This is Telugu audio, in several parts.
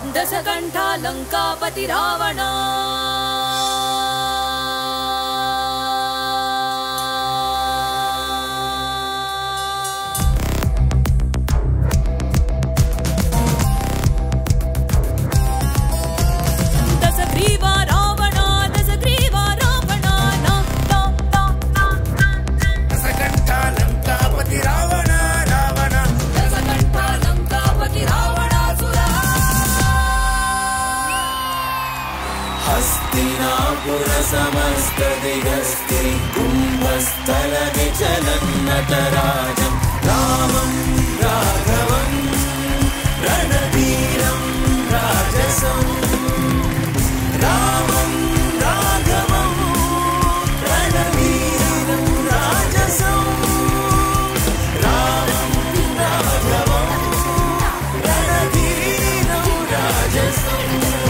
దశకంఠా లంకాపతి రావణ దశగ్రీవ రావణ దశగ్రీవ రావణ నా నా నా నా లంకాపతి రావణ రావణ దశకంఠా లంకాపతి రావణాసుర హస్తినాపుర సమస్త దిగస్తి కుంభస్థల విచలన్నతరాజం రామం రాఘవం రణధీరం రాజసం రామం రాఘవం రణధీరం రాజసం రామం రాఘవం రణధీరం రాజసం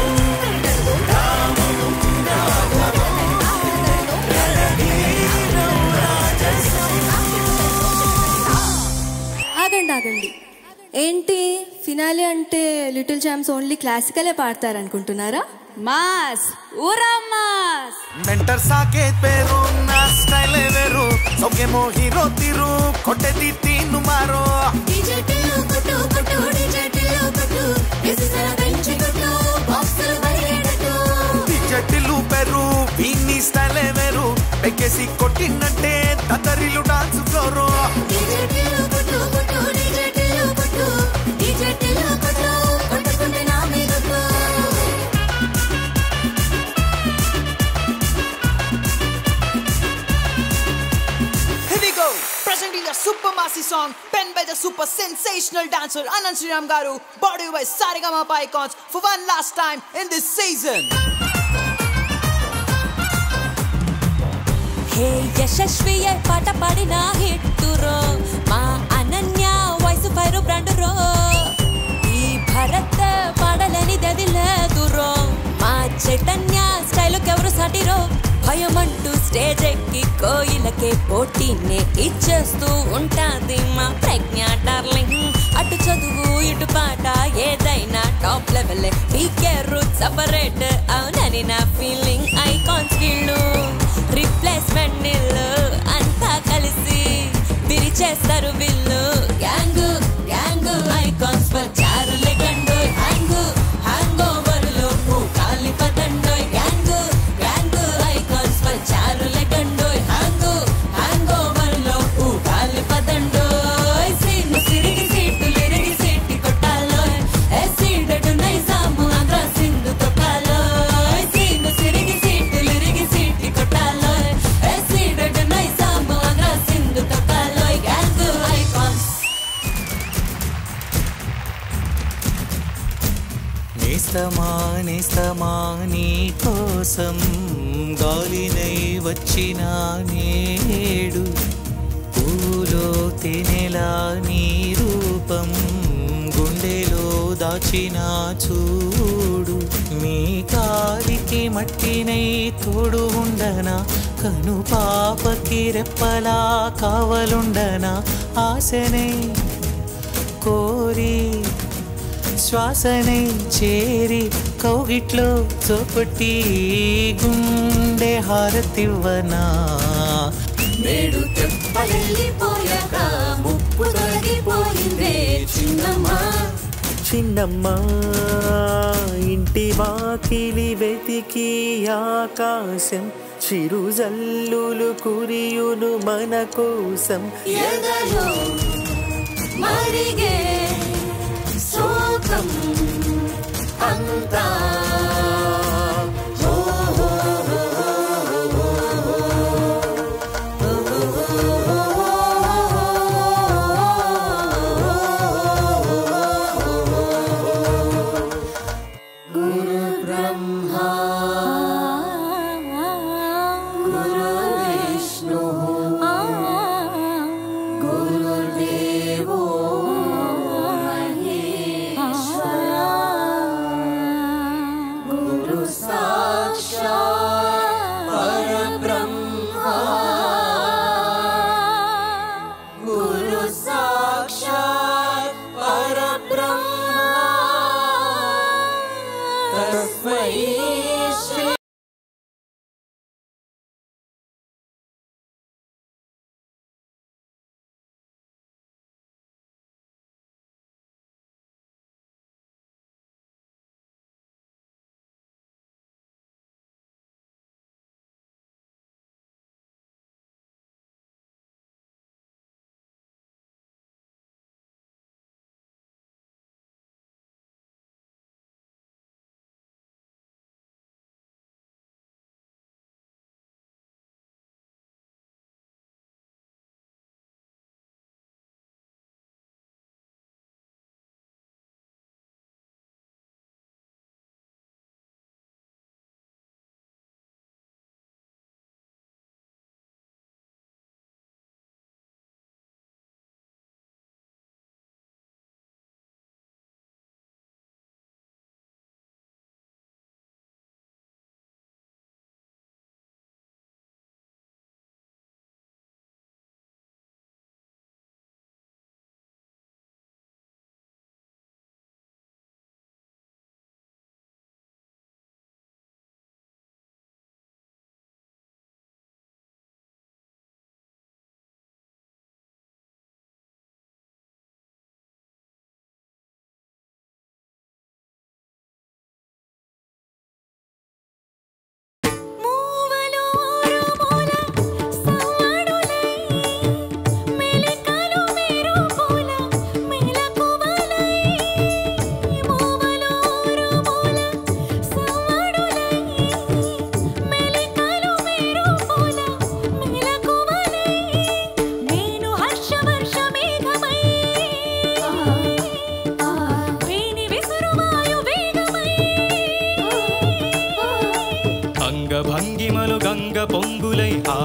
ఆగండి ఆగండి ఏంటి ఫినాలే అంటే లిటిల్ ఛాంప్స్ ఓన్లీ క్లాసికలే పాడతారనుకుంటున్నారా మాస్ ఊరా మాస్ మెంటర్ ಸಾಕೇತ್ ಪೇರು ನಾ ಸ್ಟೈಲ್ ವೇರು ಸೌಖ್ಯಮೋ ಹೀರೋ ತಿರು ಕೊಟ್ಟೆ ತಿನ್ನು ಮಾರೋ జట్టిలు పెరు వీన్ని స్టైల్ వేరు పెక్కేసి కొట్టినట్టే తతరిలు dance floor Here we go. Presenting the super massy song penned by the super sensational dancer Anand Sriram Garu, brought to you by Sarigama Icons for one last time in this season. హే యశస్వి అయి పాట పాడిన హిట్టురో మా అనన్య వాయిస్ ఫైర్ బ్రాండ్ రో ఈ భరత్ పాడలేని దది లేదురో మా చైతన్య స్టైల్ ఎవరు సాటిరో భయం అంటూ స్టేజ్ ఎక్కి కోయిలకే పోటీనే ఇచ్చేస్తూ ఉంటాది మా ప్రజ్ఞ డార్లింగ్ అటు చదువు ఇటు పాట ఏదైనా టాప్ లెవెల్ పీకే రూట్ సపరేట్ అవునని నా ఫీలింగ్ ఐకాన్స్ వీళ్ళు రిప్లేస్మెంట్ నీళ్ళు అంతా కలిసి విరిచేస్తారు వీళ్ళు గ్యాంగ్ గ్యాంగ్ ఐకాన్స్ వచ్చారు లెగండు హ్యాంగ్ హ్యాంగ్ ఓవర్ లో కాలి పదండో గ్యాంగ్ గ్యాంగ్ ఐకాన్స్ వచ్చారు లెగండు హ్యాంగ్ హ్యాంగ్ ఓవర్ లో కాలి పదండో సీన్ సిరిగి సీటు లిరిగి సీటి కొట్టాలో ఎసిడెడు నైజాము ఆంధ్ర సింధు తొక్కాలో సీన్ సిరిగి సీటు లిరిగి సీటి కొట్టాలో ఎసిడెడు నైజాము ఆంధ్ర సింధు తొక్కాలో గ్యాంగ్ ఐకాన్స్ నేస్తమా నేస్తమా నీ కోసం గాలినై వచ్చిన నేడు పూలో తెనెలా నీ రూపం గుండెలో దాచిన చూడు మీ కాలికి మట్టినై తోడు ఉండనా కను పాపకి రెప్పలా కావలుండనా ఆశనై కోరి శ్వాసనై చేరి కౌగిట్లో చోపటి గుండె హారతివ్వనా నేడు తెప్పలెళ్ళిపోయాక ముప్పు తొలగిపోయిందే చిన్నమ్మా చిన్నమ్మా ఇంటి వాకిలి వెతికి ఆకాశం చిరుజల్లులు కురియును మన కోసం ఎదలో మరిగే శోకం అంతా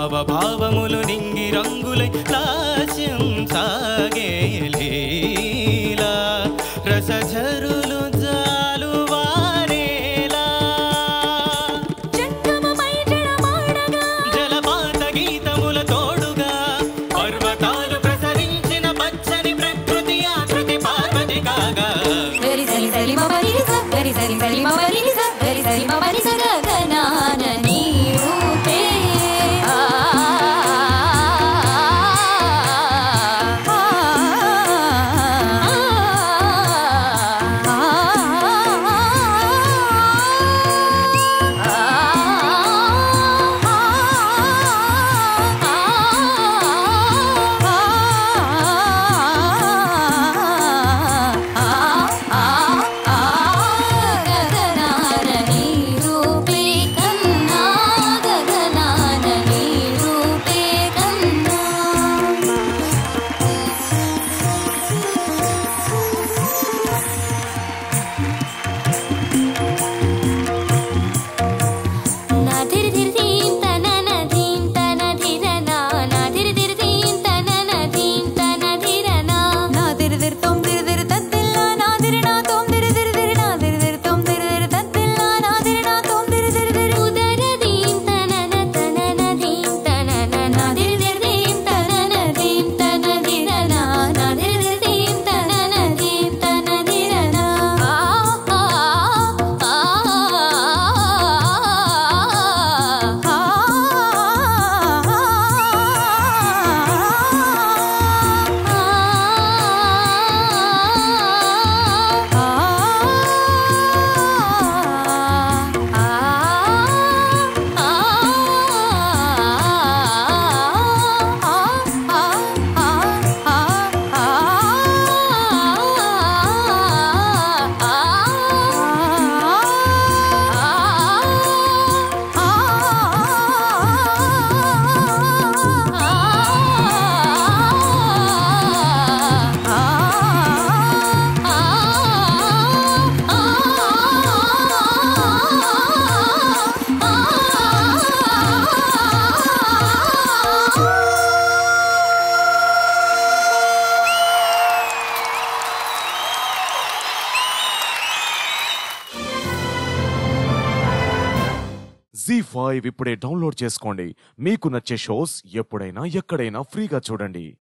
హావభావములు నింగి రంగులై లాస్యం సాగే లీలా రసఝరులు జాలు వారేలా జలపాత గీతముల తోడుగా పర్వతాలు ప్రసరించిన పచ్చని ప్రకృతి ఆకృతి పార్వతి కాగా వెరి సరి సరి మ పరి స వెరి సరి సరి మ పరి స వెరి సరి మ పరి స గగనాన నీ రూపే ఆ గగనాన నీ రూపే కన్నా గగనాన నీ రూపే కన్నా నా ధిరి ధిరి ధీం తన న ధీం తన ధిర నా నా ధిరి ధిరి ధీం తన న ధీం తన ధిర నా నా ధిరి ధిరి తొం ధిరి ధిరి తత్తిల్ల నా ధిరి నా తొం ధిరి ధిరి ధిరి నా ధిరి ధిరి తొం ధిరి ధిరి తత్తిల్ల నా ధిరి నా తొం ధిరి ధిరి ధిరి ఉదర ధీం తన న తన న ధీం తన న నా ధిరి ధిరి ధీం తన న ధీం తన ధిర నా నా ధిరి ధిరి ధీం తన న ధీం తన ధిర నా ఆ ఆ జీ ఫైవ్ ఇప్పుడే డౌన్లోడ్ చేసుకోండి మీకు నచ్చే షోస్ ఎప్పుడైనా ఎక్కడైనా ఫ్రీగా చూడండి